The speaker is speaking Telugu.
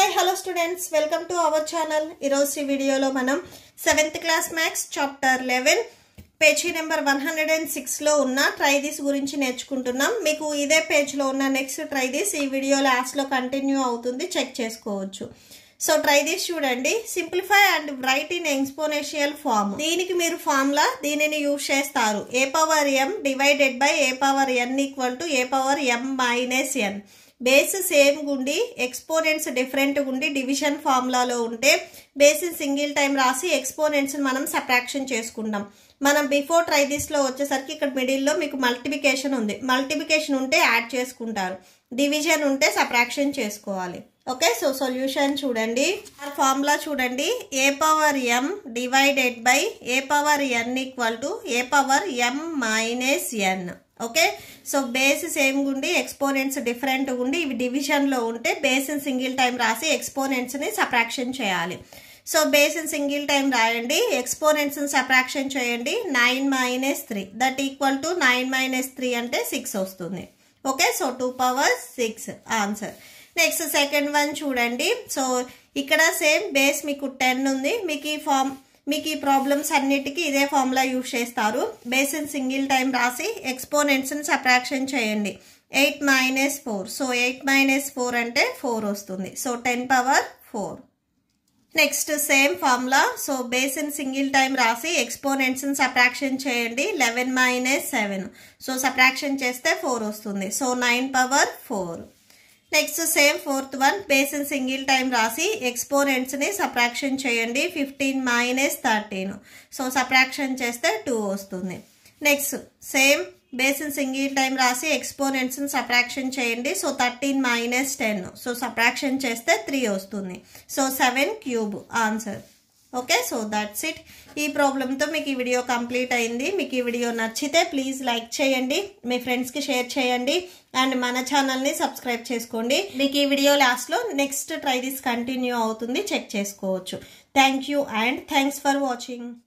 hi hello students welcome to our channel ఈరోజు ఈ వీడియోలో మనం seventh class maths chapter eleven page number one hundred and సిక్స్లో ఉన్న ట్రైదీస్ గురించి నేర్చుకుంటున్నాం మీకు ఇదే పేజ్లో ఉన్న నెక్స్ట్ ట్రైదీస్ ఈ వీడియో లాస్ట్లో కంటిన్యూ అవుతుంది చెక్ చేసుకోవచ్చు సో ట్రై దిస్ చూడండి simplify and write in exponential form దీనికి మీరు ఫార్ములా దీనిని యూజ్ చేస్తారు a power m divided by a power n equal to a power m minus n base same గుండి ఎక్స్పోనెంట్స్ డిఫరెంట్ గుండి డివిజన్ ఫార్ములాలో ఉంటే బేస్ సింగిల్ టైం రాసి ఎక్స్పోనెంట్స్ మనం సబ్ట్రాక్షన్ చేసుకుంటాం మనం బిఫోర్ ట్రై దిస్లో వచ్చేసరికి ఇక్కడ మిడిల్లో మీకు మల్టిప్లికేషన్ ఉంది మల్టిప్లికేషన్ ఉంటే యాడ్ చేసుకుంటారు డివిజన్ ఉంటే సబ్ట్రాక్షన్ చేసుకోవాలి ఓకే సో సొల్యూషన్ చూడండి ఫార్ములా చూడండి a power m divided by a power n equal to a power m minus n okay so base same గుండి ఎక్స్పోనెంట్స్ డిఫరెంట్ ఉండి ఇవి డివిజన్లో ఉంటే బేస్ సింగిల్ టైం రాసి ఎక్స్పోనెంట్స్ని సప్రాక్షన్ చేయాలి సో బేస్ సింగిల్ టైం రాయండి ఎక్స్పోనెంట్స్ని సప్రాక్షన్ చేయండి nine minus three that equal to nine minus three అంటే సిక్స్ వస్తుంది okay so two power six answer next second one చూడండి సో ఇక్కడ సేమ్ బేస్ మీకు టెన్ ఉంది మీకు ఈ ఫామ్ మీకు ఈ ప్రాబ్లమ్స్ అన్నిటికీ ఇదే ఫార్ములా యూజ్ చేస్తారు బేసిన్ సింగిల్ టైం రాసి ఎక్స్పోనెంట్స్ని సప్రాక్షన్ చేయండి eight minus four so eight minus four అంటే ఫోర్ వస్తుంది so ten power four next same formula so basin single time రాసి ఎక్స్పోనెంట్స్ని సప్రాక్షన్ చేయండి eleven minus seven so subtraction చేస్తే ఫోర్ వస్తుంది so nine power four next same fourth one బేసిన్ సింగిల్ టైం రాసి ఎక్స్పోనెంట్స్ని సప్రాక్షన్ చేయండి fifteen minus thirteen so subtraction చేస్తే టూ వస్తుంది నెక్స్ట్ సేమ్ బేసిన్ సింగిల్ టైం రాసి ఎక్స్పోనెంట్స్ని సప్రాక్షన్ చేయండి so thirteen minus ten so subtraction చేస్తే త్రీ వస్తుంది so seven cube answer okay so that's it ఈ ప్రాబ్లంతో మీకు ఈ వీడియో కంప్లీట్ అయింది మీకు ఈ వీడియో నచ్చితే ప్లీజ్ లైక్ చేయండి మీ ఫ్రెండ్స్కి షేర్ చేయండి అండ్ మన ఛానల్ని సబ్స్క్రైబ్ చేసుకోండి మీకు ఈ వీడియో లాస్ట్లో నెక్స్ట్ ట్రై దిస్ కంటిన్యూ అవుతుంది చెక్ చేసుకోవచ్చు thank you and thanks for watching